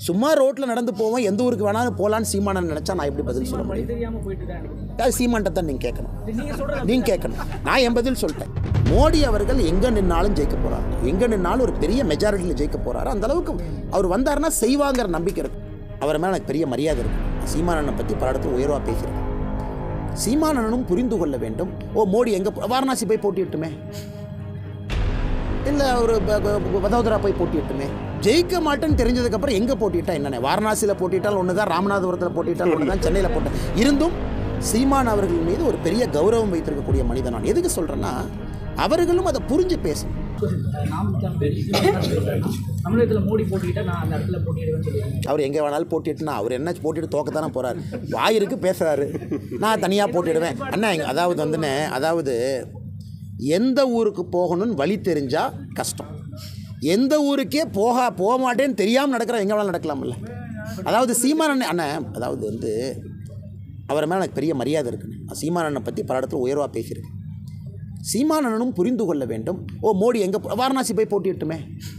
சும்மா ரோட்டில் நடந்து போவோம் எந்த ஊருக்கு வேணாலும் போகலான்னு சீமானன் நினச்சா நான் எப்படி பதில் சொல்ல முடியும் தெரியாம போயிட்டு தான் எனக்கு அது சீமான்ட்ட தான் நீங்கள் கேட்கணும் நீங்க சொல்றது நீங்கள் கேட்கணும் நான் என் பதில் சொல்லிட்டேன் மோடி அவர்கள் எங்கே நின்னாலும் ஜெயிக்க போகிறார் எங்கே நின்னாலும் ஒரு பெரிய மெஜாரிட்டியில் ஜெயிக்க போகிறாரு அந்த அளவுக்கு அவர் வந்தாருன்னா செய்வாங்கிற நம்பிக்கை இருக்கு அவர் மேலே எனக்கு பெரிய மரியாதை இருக்கு சீமானனை பற்றி பல இடத்துல உயர்வாக பேசுகிறேன் சீமானனும் புரிந்து கொள்ள வேண்டும் ஓ மோடி எங்கே வாரணாசி போய் போட்டியிட்டுமே இல்லை ஒரு ப- ப- வதோதரா போய் போட்டியிட்டுமே ஜெயிக்க மாட்டேன்னு தெரிஞ்சதுக்கப்புறம் எங்கே போட்டிட்டா என்னென்ன வாரணாசியில் போட்டிட்டால் ஒன்று தான் ராமநாதபுரத்தில் போட்டிட்டால் ஒன்று தான் சென்னையில் போட்டேன் இருந்தும் சீமான் அவர்கள் மீது ஒரு பெரிய கௌரவம் வைத்திருக்கக்கூடிய மனிதன் நான் எதுக்கு சொல்கிறேன்னா அவர்களும் அதை புரிஞ்சு பேசணும் நாம் தான் தமிழகத்துல மோடி போட்டிக்கிட்டா நான் அந்த இடத்துல போட்டிடுவேன்னு சொல்லுவாங்க அவர் எங்கே வேணாலும் போட்டிட்டுனா அவர் என்ன போட்டிட்டு தோக்கத்தானே போகிறார் வாயிருக்கு பேசுகிறாரு நான் தனியாக போட்டிடுவேன் அண்ணா எங்க- அதாவது வந்துண்ணே அதாவது எந்த ஊருக்கு போகணும்னு வழி தெரிஞ்சால் கஷ்டம் எந்த ஊருக்கே போக போக மாட்டேன்னு தெரியாமல் நடக்கிற எங்கே வேணாலும் நடக்கலாம்ல அதாவது சீமான் அண்ணன் அண்ணன் அதாவது வந்து அவர் மேலே எனக்கு பெரிய மரியாதை இருக்குண்ணே சீமான் அண்ணனை பற்றி பல இடத்துல உயர்வாக பேசியிருக்கேன் சீமானனும் புரிந்து கொள்ள வேண்டும் ஓ மோடி எங்கே வாரணாசி போய் போட்டியிட்டுமே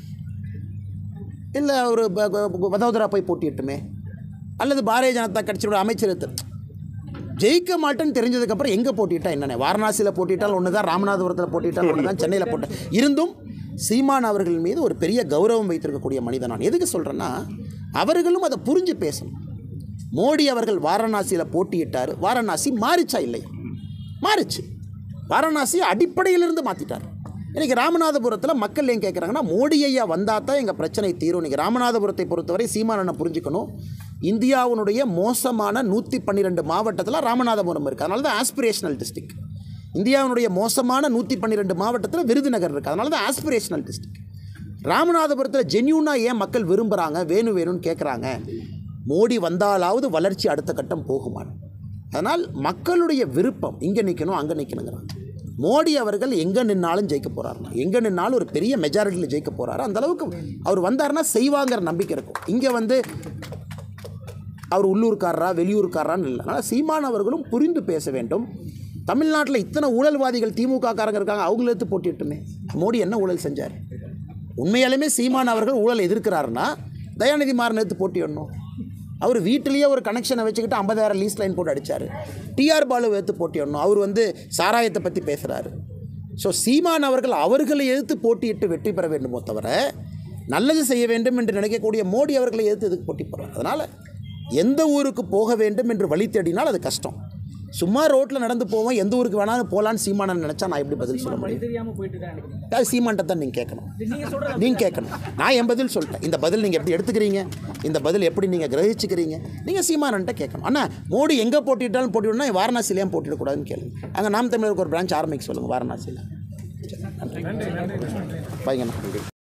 இல்லை ஒரு ப- ப- வதோதரா போய் போட்டியிட்டுமே அல்லது பாரதிய ஜனதா கட்சியோட அமைச்சர் த- ஜெயிக்க மாட்டேன்னு தெரிஞ்சதுக்கப்புறம் எங்கே போட்டிட்டா என்னென்ன வாரணாசியில் போட்டிட்டால் ஒன்று தான் ராமநாதபுரத்தில் போட்டிட்டால் ஒன்று தான் சென்னையில் போட்டேன் இருந்தும் சீமான் அவர்கள் மீது ஒரு பெரிய கௌரவம் வைத்திருக்கக்கூடிய மனிதன் நான் எதுக்கு சொல்கிறேன்னா அவர்களும் அதை புரிஞ்சு பேசணும் மோடி அவர்கள் வாரணாசியில் போட்டியிட்டார் வாரணாசி மாறிச்சா இல்லையா மாறிச்சு வாரணாசி அடிப்படையிலிருந்து மாற்றிட்டார் இன்றைக்கி ராமநாதபுரத்தில் மக்கள் ஏன் கேட்குறாங்கன்னா மோடி ஐயா வந்தால் தான் எங்கள் பிரச்சனை தீரும் இன்றைக்கி ராமநாதபுரத்தை பொறுத்தவரை சீமானனை புரிஞ்சுக்கணும் இந்தியாவுடைய மோசமான நூற்றி பன்னிரெண்டு மாவட்டத்தில் ராமநாதபுரம் இருக்குது அதனால தான் ஆஸ்பிரேஷனல் டிஸ்ட்ரிக்ட் இந்தியாவினுடைய மோசமான நூற்றி பன்னிரெண்டு மாவட்டத்தில் விருதுநகர் இருக்குது அதனால தான் ஆஸ்பிரேஷனல் டிஸ்ட்ரிக்ட் ராமநாதபுரத்தில் ஜென்யூனாக ஏன் மக்கள் விரும்புகிறாங்க வேணும் வேணும்னு கேட்குறாங்க மோடி வந்தாலாவது வளர்ச்சி அடுத்த கட்டம் போகுமான்னு அதனால் மக்களுடைய விருப்பம் இங்கே நிற்கணும் அங்கே நிற்கணுங்கிறாங்க மோடி அவர்கள் எங்கே நின்னாலும் ஜெயிக்க போகிறாருனா எங்கே நின்னாலும் ஒரு பெரிய மெஜாரிட்டியில் ஜெயிக்க போகிறாரு அந்த அளவுக்கு அவர் வந்தாருன்னா செய்வாங்கிற நம்பிக்கை இருக்கும் இங்கே வந்து அவர் உள்ளூர்காரரா வெளியூர்காரரான்னு இல்லை அதனால் சீமான் அவர்களும் புரிந்து பேச வேண்டும் தமிழ்நாட்டில் இத்தனை ஊழல்வாதிகள் திமுக காரங்க இருக்காங்க அவங்கள எடுத்து போட்டிட்டுமே மோடி என்ன ஊழல் செஞ்சார் உண்மையாலுமே சீமான் அவர்கள் ஊழல் எதிர்க்கிறாருன்னா தயாநிதி மாறன் எடுத்து போட்டிடணும் அவர் வீட்டிலேயே ஒரு கனெக்ஷனை வச்சுக்கிட்டு ஐம்பதாயிரம் லீஸ் லைன் போட்டு அடித்தார் டிஆர் பாலு எடுத்து போட்டிடணும் அவர் வந்து சாராயத்தை பற்றி பேசுகிறாரு ஸோ சீமான் அவர்கள் அவர்களை எதிர்த்து போட்டியிட்டு வெற்றி பெற வேண்டுமோ தவிர நல்லது செய்ய வேண்டும் என்று நினைக்கக்கூடிய மோடி அவர்களை எதிர்த்து எதுக்கு போட்டி போடுறாங்க அதனால் எந்த ஊருக்கு போக வேண்டும் என்று வழி தேடினால் அது கஷ்டம் சும்மா ரோட்டில் நடந்து போவோம் எந்த ஊருக்கு வேணாலும் போகலான்னு சீமானன் நினச்சா நான் எப்படி பதில் சொல்ல முடியும் தெரியாம போயிட்டு தான் எனக்கு அது சீமான்ட்ட தான் நீங்கள் கேட்கணும் நீங்க சொல்றது நீங்கள் கேட்கணும் நான் என் பதில் சொல்லிட்டேன் இந்த பதில் நீங்கள் எப்படி எடுத்துக்கிறீங்க இந்த பதில் எப்படி நீங்கள் கிரகிச்சுக்கிறீங்க நீங்கள் சீமானன்ட்ட கேட்கணும் அண்ணா மோடி எங்கே போட்டிட்டாலும் போட்டிவிடனா வாரணாசியில் ஏன் போட்டிடக்கூடாதுன்னு கேளுங்க அங்கே நாம் தமிழருக்கு ஒரு பிரான்ச் ஆரம்பிக்க சொல்லுங்கள் வாரணாசியில் வைங்கண்ணா